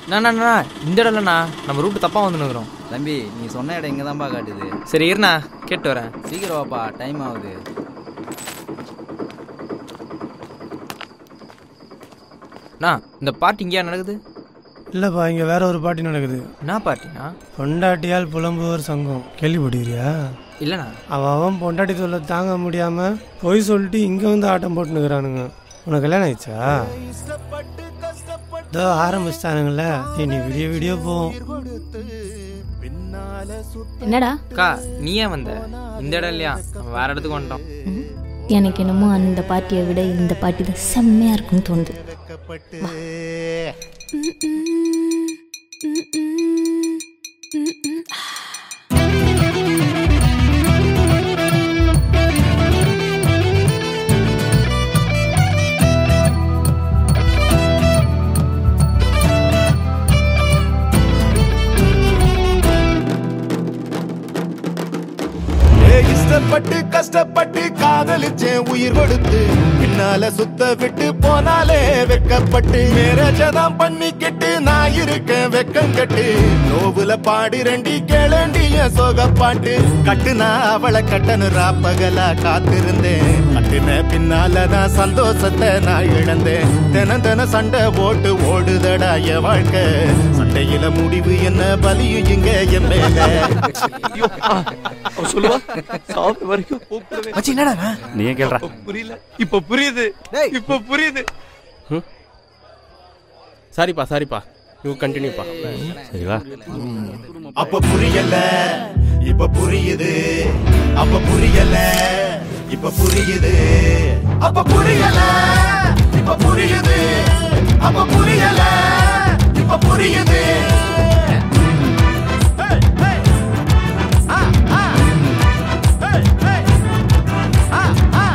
அண்ணா அண்ணா இந்த இடம் இல்லைண்ணா நம்ம ரூட்டு தப்பாக வந்துனுக்குறோம் தம்பி நீ சொன்ன இடம் இங்கே தான்ப்பா காட்டுது சரி இருண்ணா கேட்டு வரேன் சீக்கிரம் வாப்பா டைம் ஆகுது அண்ணா இந்த பார்ட்டி இங்கேயா நடக்குது இல்லைப்பா இங்கே வேற ஒரு பாட்டி நடக்குது என்ன பார்ட்டிண்ணா பொண்டாட்டியால் புலம்புவோர் சங்கம் கேள்விப்பட்டிருக்கியா இல்லைண்ணா அவன் அவன் பொண்டாட்டி சொல்ல தாங்க முடியாம பொய் சொல்லிட்டு இங்கே வந்து ஆட்டம் போட்டுனுக்குறானுங்க உனக்கு கல்யாணம் ஆயிடுச்சா இதோ ஆரம்பிச்சிட்டானுங்கள நீ விடிய விடிய போவோம் என்னடா அக்கா நீ ஏன் வந்த இந்த இடம் இல்லையா நம்ம வேற இடத்துக்கு வந்துட்டோம் ம். எனக்கு என்னமோ அந்த பாட்டியை விட இந்த பாட்டி தான் செம்மையா இருக்கும்னு தோணுது வா. ஏய், இஷ்டப்பட்டு கஷ்டப்பட்டு காதலிச்சேன் உயிர் கொடுத்து பின்னால சுத்த விட்டு போனாலே வெக்கப்பட்டு மேரேஜதான் பண்ணிக்கிட்டு நான் இருக்கேன் வெக்கம் கட்டு நோவுல பாடி ரெண்டி கேளண்டிய சோகப்பாட்டு கட்டுனா அவளை கட்டனு ராப்பகலா காத்திருந்தேன் கட்டுன பின்னால நான் சந்தோஷத்தை நான் இழந்தேன் தினம் தினம் சண்டை போட்டு ஓடுதடா என் வாழ்க்கை சண்டையில முடிவு என்ன பலியும் இங்க என் மேல சொல்லுவா சாப்பிட்ட வரைக்கும் கூப்பிடவே மச்சி என்னடா நீ ஏன் கேள்றா புரியல இப்ப புரியுது இப்ப புரியுது சாரிப்பா சாரிப்பா யூ கண்டினியூப்பா சரிவா அப்ப புரியல இப்ப புரியுது அப்ப புரியல இப்ப புரியுது அப்ப புரியல இப்ப புரியுது அப்ப புரியல இப்ப புரியுது Hey, hey. Ah, ah. Hey, hey. Ah, ah.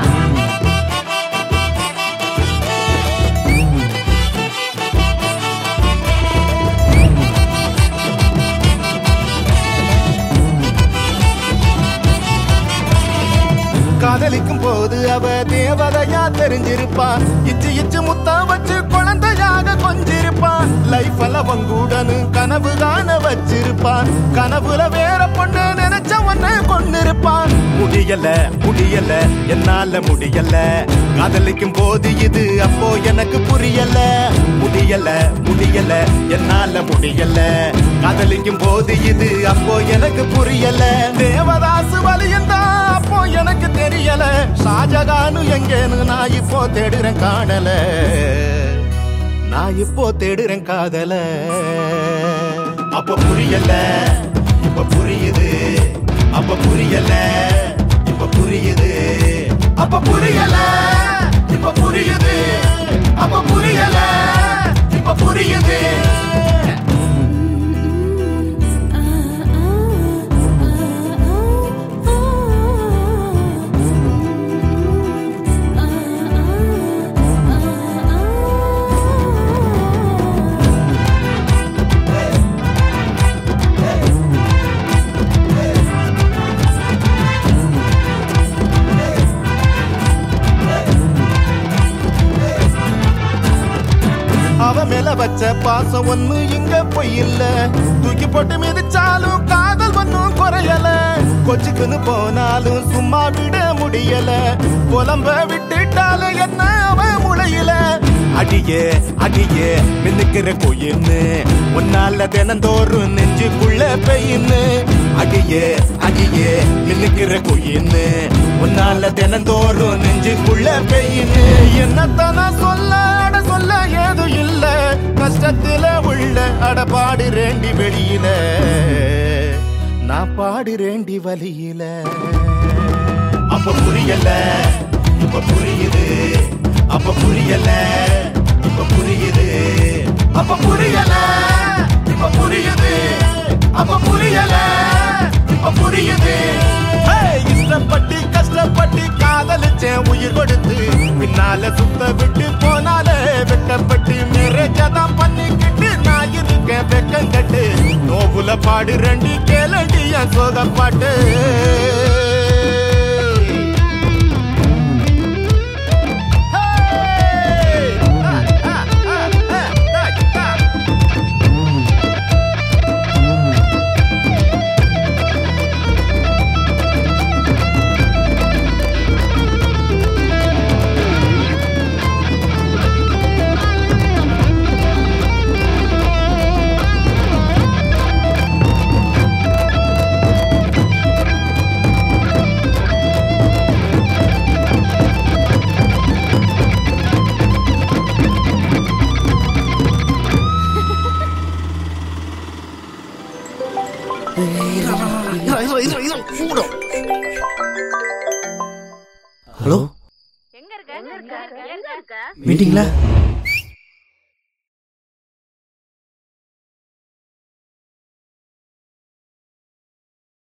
காதலிக்கும் போது அவ தேவதையா தெரிஞ்சிருப்பான் இச்சு இச்சு முத்தா வச்சு குழந்தையாக கொஞ்சிருப்பான் லைஃப் எல்லாம் கூடனு கனவு காண வச்சிருப்பான் கனவுல வேற பொண்ணு நினைச்ச ஒண்ணு கொண்டிருப்பான் முடியல முடியல என்னால முடியல காதலிக்கும் போது இது அப்போ எனக்கு புரியல முடியல முடியல என்னால முடியல காதலிக்கும் போது இது அப்போ எனக்கு புரியல தேவதாசு வலியந்தா அப்போ எனக்கு தெரியல ஷாஜகானு எங்கேன்னு நான் இப்போ தேடுறேன் காணல நான் இப்போ தேடுறேன் காதல அப்ப புரியல இப்ப புரியுது அப்ப புரியல இப்ப புரியுது அப்ப புரியல இப்ப புரியுது அப்ப புரியல இப்ப புரியுது அவ மேல வச்ச பாசம் ஒண்ணு இங்க பொய் இல்ல தூக்கி போட்டு மிதிச்சாலும் காதல் ஒன்னும் குறையல கொச்சுக்குன்னு போனாலும் சும்மா விட முடியல புலம்ப விட்டுட்டாலும் என்ன அவ முளையில அடியே அடியே மின்னுக்கிற கோயின்னு உன்னால தினந்தோறும் நெஞ்சுக்குள்ள பெயின்னு அடியே அடியே மின்னுக்கிற கோயின்னு உன்னால தினந்தோறும் நெஞ்சுக்குள்ள பெயின்னு என்னத்தான சொல்ல அட சொல்ல ஏதும் இல்ல கஷ்டத்துல உள்ள அட பாடு ரேண்டி வெளியில நான் பாடு ரேண்டி வழியில அப்ப புரியல இப்ப புரியுது அப்ப புரியல இப்ப புரியுது அப்ப புரியல இப்ப புரியுது அப்ப புரியல இப்ப புரியுது ஏய், இஷ்டப்பட்டு கஷ்டப்பட்டு காதலிச்சேன் உயிர் கொடுத்து பின்னால சுத்த விட்டு போனால வெட்டப்பட்டு மேரேஜதான் பண்ணிக்கிட்டு நான் இருக்கேன் வெக்கம் கட்டு நோவுல பாடு ரெண்டு கேளடி என் சோகப்பாட்டு Hey! Ah, ah, ah, ah, ah, ah. Hello மீட்டிங்ல